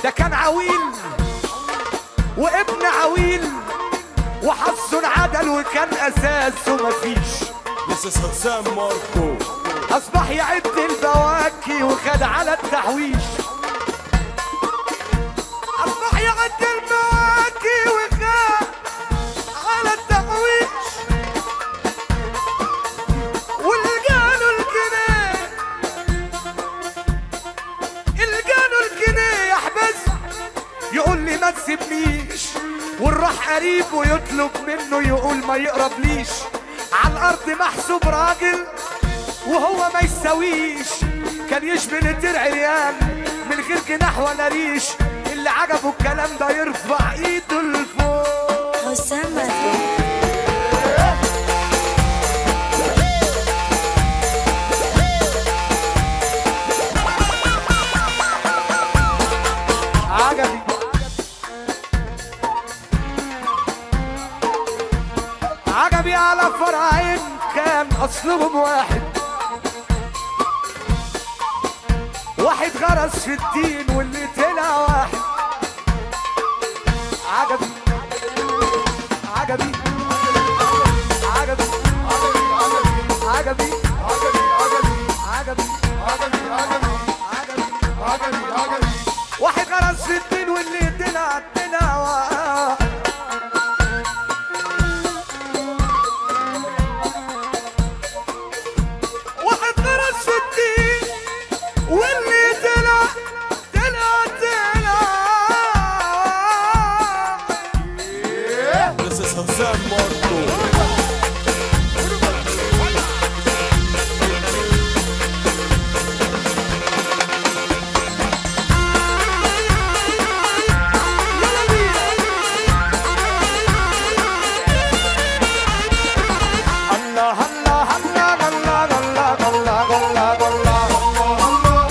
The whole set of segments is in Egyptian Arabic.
ده كان عويل وابن عويل وحظه انعدل وكان اساسه مفيش This is Hassan Marco. اصبح يعد البواكي وخد على التحويش اصبح يعد البواكي وخد على التحويش والقالوا الجنيه القالوا الجنيه يحبس يقول لي ما تسيبنيش والراح قريب ويطلب منه يقول ما يقربليش على الارض محسوب راجل وهو ما يساويش كان يشبه الدرع عريان من غير جناح ولا ريش اللي عجبه الكلام ده يرفع ايده لفوق حسام مدبولي عجبي عجبي على فرعين كان اصلهم واحد واحد غرس في الدين واللي طلع واحد عجبي عجبي عجبي عجبي عجبي واحد غرس في الدين واللي طلع طلع واحد واحد غرس في الدين واللي طلع طلع طلع This is Hassan Marco. الله الله الله الله الله الله الله الله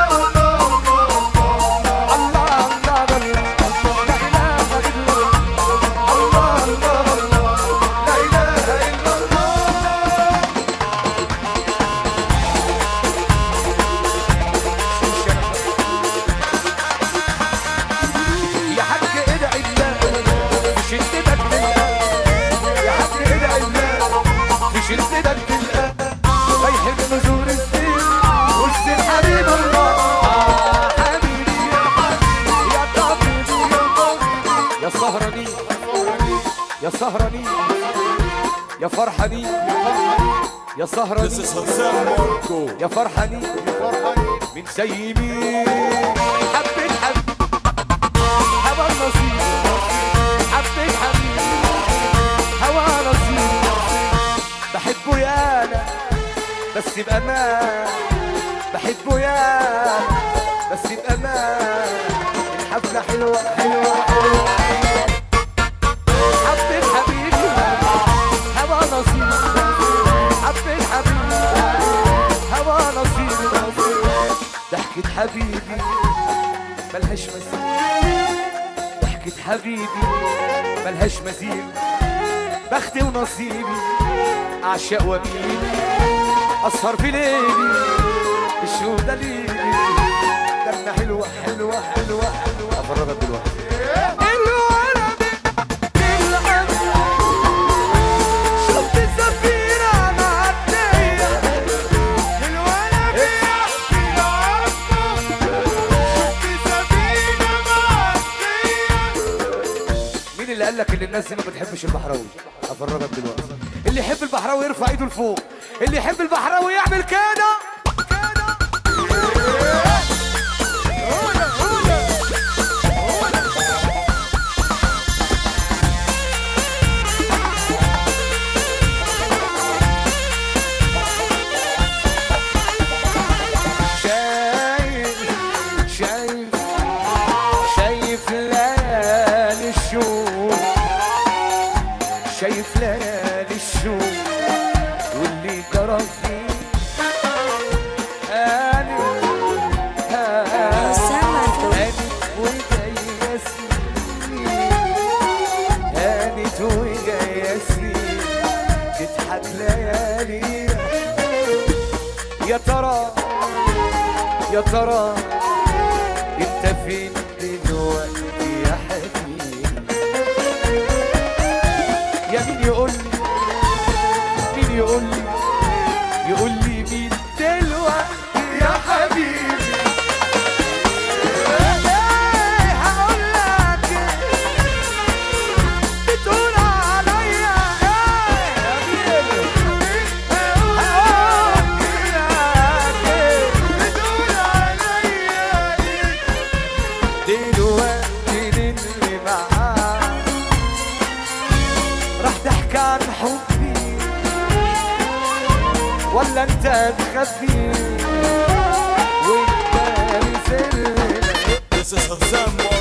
يا حاج ادعي الله في شدتك بالله يا حاج ادعي الله في شدتك بالله لا يحب نزور السين والسين حبيب الله آه حبيبي يا حبيبي يا طبيبي يا طبيبي يا سهراني يا سهراني يا فرحاني يا This سهراني is Hassan Marco. يا فرحاني من سيمين حبيت حبيب هوا نصيب حبيت حبيب هوا نصيب بحبه يانا بس بأمان بحبه يانا بس بأمان الحفلة حلوة حلوة حلوة حبيت حبيبي هوا نصيب حبيت حبيبي هوا نصيب ضحكة حبيبي ملهاش مثيل ضحكة حبيبي ملهاش مثيل بختي ونصيبي أعشق وأميل أسهر في ليلي الشوق دليلي دمنا حلوة حلوة حلوة حلوة أفرغك دلوقتي الورد بالعب شفت السفينة معدية الولد بيحكي لعمه شفت سفينة معدية مين اللي قال لك ان الناس دي ما بتحبش البحراوي؟ افرجك دلوقتي اللي يحب البحراوي يرفع ايده لفوق اللي يحب البحراوي يعمل كده كده هنا هنا شايف شايف شايف ليالي الشوق شايف ليالي الشوق واللي جرى فيه هاني حسام مدبولي هانت وجاية سنين هانت وجاية سنين تضحك ليالي يا ترى يا ترى انت فين دلوقتي ولا انت تخبي وانت سرنا This is Hassan Marco